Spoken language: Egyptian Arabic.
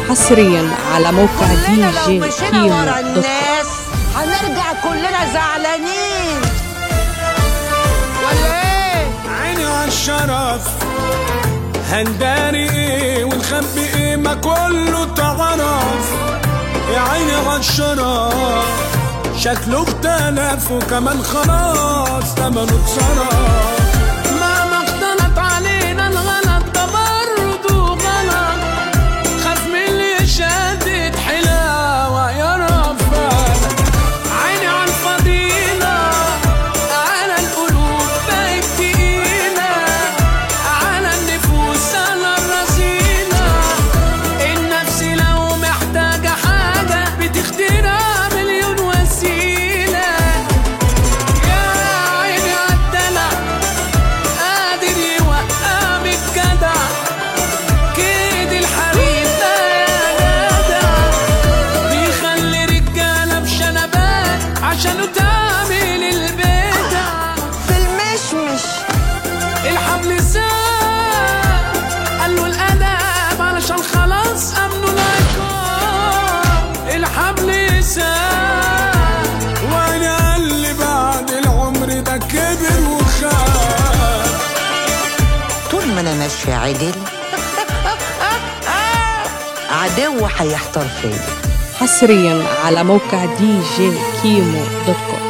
حصريا على موقع دي كلنا لو جي مشينا كيمو ورا دوت كوم الناس هنرجع كلنا زعلانين ولا ايه عيني عالشرف هنداري ايه ونخبي ايه ما كله تعرف يا عيني عالشرف شكله اختلف وكمان خلاص تمنه اتصرف مهما اختلط علينا الغلط ده برضه غلط خاف من اللي شدت حلاوة يا رفاق عيني عالفضيلة على القلوب بقت تقيلة على النفوس أنا الرزينة النفس لو محتاجة حاجة بتخترع مليون وسيلة يا عيني عالدلع قادر يوقع بالجدع كيد الحريم ده يا جدع بيخلي رجالة بشنبات عشانه تعمل البدع في المشمش الحبل ساب قال له الادب علشان خلاص امنوا العقاب الحبل ساب وانا اللي بعد العمر ده كبر وخاب طول ما انا ماشيه عدل عدو هيحتار فيا حصريا على موقع دي جي كيمو دوت كوم